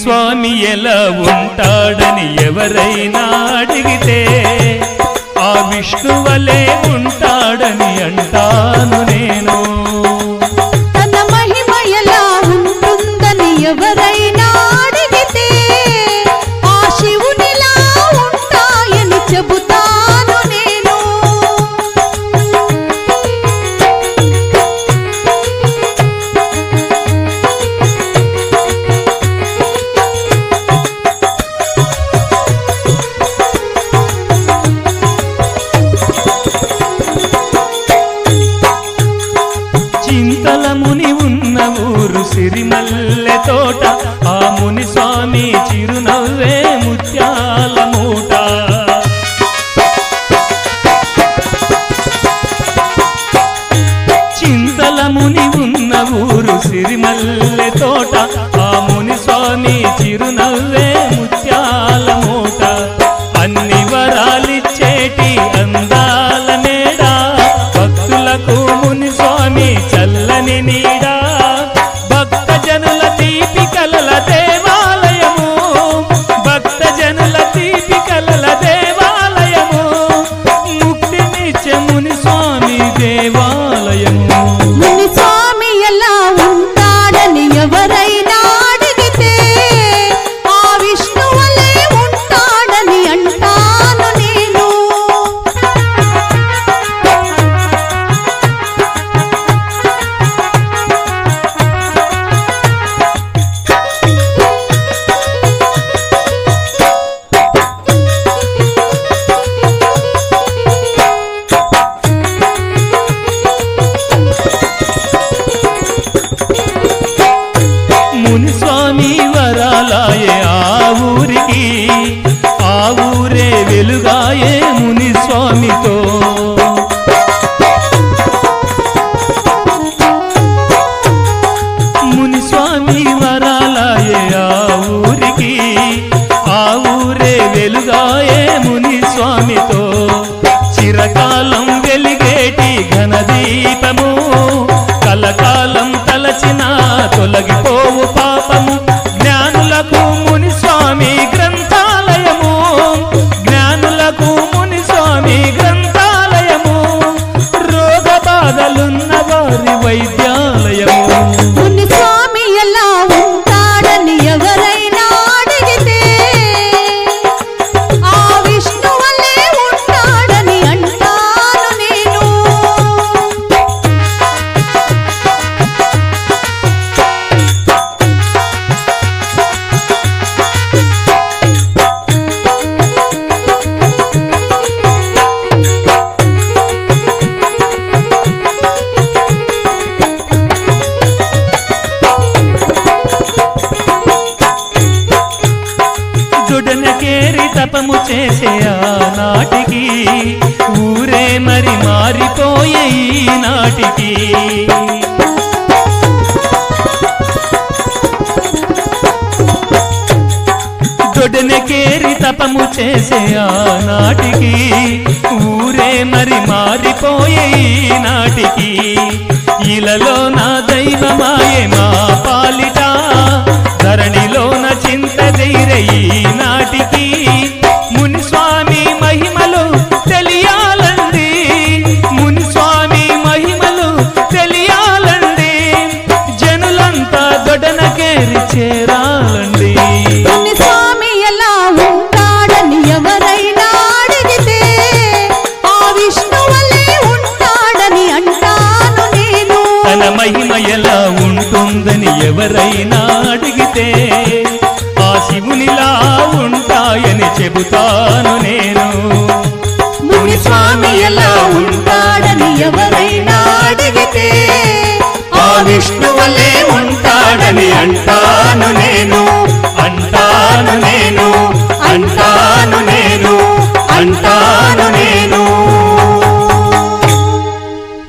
మునిస్వామి ఎలా ఉంటాడని ఎవరైనా అడిగితే ఆ విష్ణువలే ఉంటాడని అంటాను నేను తన మహిమ ఎలా ఉంటుందని ఎవరైనా అడిగితే ఆ శివునిలా ఉంటాయని చెబుతాను నేను చింతల ముని ఉన్న ఊరు సిరిమల్లె తోట ఆ ముని స్వామి చిరునవ్వే ముత్యాల మూట చింతల ముని ఉన్న ఊరు సిరిమల్లె తోట ఆ ముని స్వామి చిరునవ్వే ముత్యాల మూట అన్ని వరాలిచ్చేటి అందాల మేడ భక్తులకు ముని స్వామి చల్లని నీడ భక్త జనుల తీపి కలల దేవాలయము భక్త జనుల తీపి కలల దేవాలయము ముక్తినిచ్చే ముని స్వామి దేవాలయము ముని స్వామి ఎలా ఉంటాడని ఎవరైనా అడిగితే ఆ విష్ణువలే ఉంటాడని అంటాను నేను ముని స్వామి వరాలాయే ఆ ఊరికి ఆ ఊరే వెలుగాయే ముని స్వామితో ముని స్వామి వరాలాయే ఆ ఊరికి ఆ ఊరే వెలుగాయే ముని స్వామితో చిరకాలం వెలిగేటి ఘనదీపము కలకాలం తలచిన తొలగిపోవు పాపము జ్ఞానులకు ముని స్వామి గ్రంథాలయము జ్ఞానులకు ముని స్వామి గ్రంథాలయము రోగ బాధలున్న వారి వైద్యాలయము ముని స్వామి ఎలా ఉంటాడని ఎవరైనా అడిగితే ఆ విష్ణువలే ఉంటాడని అంటాను నేను దుడనకేరి తపము చేసే ఆనాటికి ఊరే మరి మారిపోయే ఈ నాటికి దొడనకేరి తపము చేసే ఆనాటికి ఊరే మరి మారిపోయే ఈ నాటికి ఇలలో నా దైవమాయే మా పాలిట ధరణిలోన చింత ధైర్య ఈ నాటికి ముని స్వామి మహిమలు తెలియాలండి ముని స్వామి మహిమలు తెలియాలండి జనులంతా దొడనకేరి చేరాలండి ముని స్వామి ఎలా ఉంటాడని ఎవరైనా అడిగితే ఆ విష్ణువలే ఉంటాడని అంటాను నేను తన మహిమ ఎలా ఉంటుందని ఎవరైనా అడిగితే ఆ శివునిలా ఉంటాయని చెబుతాను నేను ముని స్వామి ఎలా ఉంటాడని ఎవరైనా అడిగితే ఆ విష్ణువలే ఉంటాడని అంటాను నేను